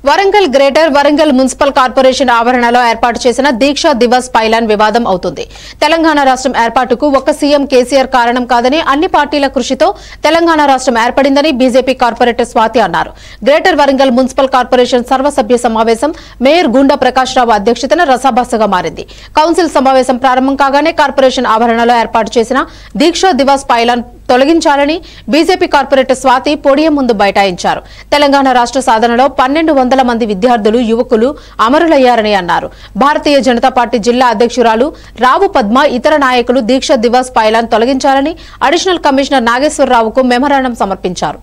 Warangal greater Warangal municipal corporation ఆవరణలో ఏర్పాటు చేసిన దీక్షా దివస్ పైలాన్ వివాదం అవుతుంది తెలంగాణ రాష్ట్రం ఏర్పాటుకు ఒక్క సీఎం కేసీఆర్ కారణం కాదని అన్ని పార్టీల కృషితో తెలంగాణ రాష్ట్రం ఏర్పడిందని బీజేపీ కార్పొరేటర్ స్వాతి అన్నారు గ్రేటర్ వరంగల్ మున్సిపల్ కార్పొరేషన్ సర్వసభ్య సమావేశం మేయర్ గుండా ప్రకాష్ రావు అధ్యక్షతన రసాభాసగా మారింది కౌన్సిల్ సమావేశం ప్రారంభం కాగానే కార్పొరేషన్ ఆవరణలో ఏర్పాటు చేసిన దీక్షా దివస్ పైలాన్ తొలగించాలని బీజేపీ కార్పొరేటర్ స్వాతి పోడియం ముందు బైఠాయించారు తెలంగాణ రాష్ట్ర సాధనలో పన్నెండు వందల మంది విద్యార్థులు యువకులు అమరులయ్యారని అన్నారు భారతీయ జనతా పార్టీ జిల్లా అధ్యక్షురాలు రావు పద్మ ఇతర నాయకులు దీక్ష దివస్ పైలాన్ తొలగించాలని అడిషనల్ కమిషనర్ నాగేశ్వరరావుకు మెమరాండం సమర్పించారు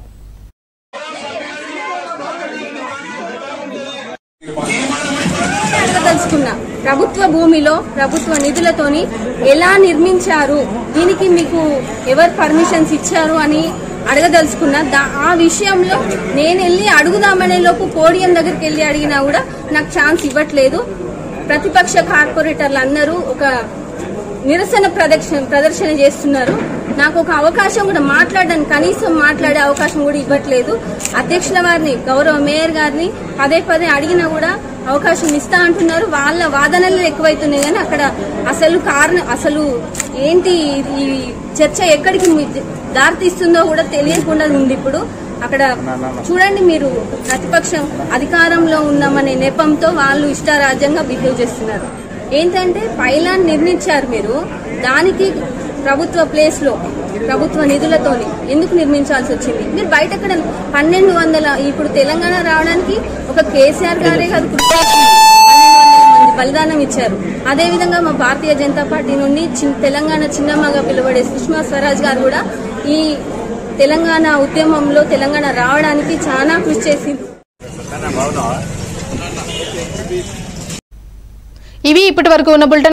అడగదలుచుకున్నా ప్రభుత్వ భూమిలో ప్రభుత్వ నిధులతోని ఎలా నిర్మించారు దీనికి మీకు ఎవరు పర్మిషన్స్ ఇచ్చారు అని అడగదలుచుకున్నా దా- ఆ విషయంలో నేను వెళ్ళి అడుగుదామనే లోపు పోడియం దగ్గరికి వెళ్ళి అడిగినా కూడా నాకు ఛాన్స్ ఇవ్వట్లేదు ప్రతిపక్ష కార్పొరేటర్లు అందరూ ఒక నిరసన ప్రదర్శన ప్రదర్శన చేస్తున్నారు నాకు ఒక అవకాశం కూడా మాట్లాడడానికి కనీసం మాట్లాడే అవకాశం కూడా ఇవ్వట్లేదు అధ్యక్షుల వారిని గౌరవ మేయర్ గారిని పదే పదే అడిగినా కూడా అవకాశం ఇస్తా అంటున్నారు వాళ్ళ వాదనలు ఎక్కువైతున్నాయి కానీ అక్కడ అసలు కారణం అసలు ఏంటి ఈ చర్చ ఎక్కడికి మీ- దారితీస్తుందో కూడా తెలియకుండా ఉంది ఇప్పుడు అక్కడ చూడండి మీరు ప్రతిపక్షం అధికారంలో ఉన్నామనే నెపంతో వాళ్ళు ఇష్టారాజ్యంగా బిహేవ్ చేస్తున్నారు ఏంటంటే పైలాన్ నిర్మించారు మీరు దానికి ప్రభుత్వ ప్లేస్ లో ప్రభుత్వ నిధులతోని ఎందుకు నిర్మించాల్సి వచ్చింది మీరు బయట ఎక్కడ పన్నెండు వందల ఇప్పుడు తెలంగాణ రావడానికి ఒక కేసీఆర్ గారే కాదు కృషి చేసింది. పన్నెండు వందల మంది బలిదానం ఇచ్చారు అదే విధంగా మా భారతీయ జనతా పార్టీ నుండి చిన్- తెలంగాణ చిన్నమ్మగా పిలువడే సుష్మా స్వరాజ్ గారు కూడా ఈ తెలంగాణ ఉద్యమంలో తెలంగాణ రావడానికి చాలా కృషి చేసింది ఇవి ఇప్పటి వరకు ఉన్న బులెటిన్